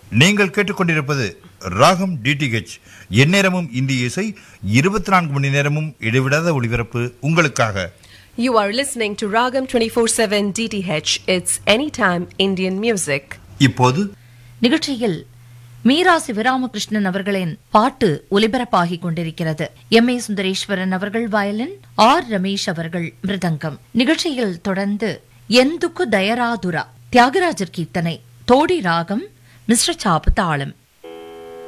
நீங்கள் கேட்டுக்கொண்டிருப்பது ராகம் டிடிஹெச் எந்நேரமும் இந்திய இசை இருபத்தி நான்கு மணி நேரமும் இடைவிடாத ஒளிபரப்பு உங்களுக்காக You are listening to Ragam 24/7 DTH. It's anytime Indian music. இப்போது நிகழ்ச்சியில் மீரா சிவராமகிருஷ்ணன் அவர்களின் பாட்டு ஒலிபரப்பாகிக் கொண்டிருக்கிறது எம் ஏ சுந்தரேஸ்வரன் அவர்கள் வயலின் ஆர் ரமேஷ் அவர்கள் மிருதங்கம் நிகழ்ச்சியில் தொடர்ந்து எந்துக்கு தயராதுரா தியாகராஜர் கீர்த்தனை தோடி ராகம் மிஸ்ர சாப்பு தாளம்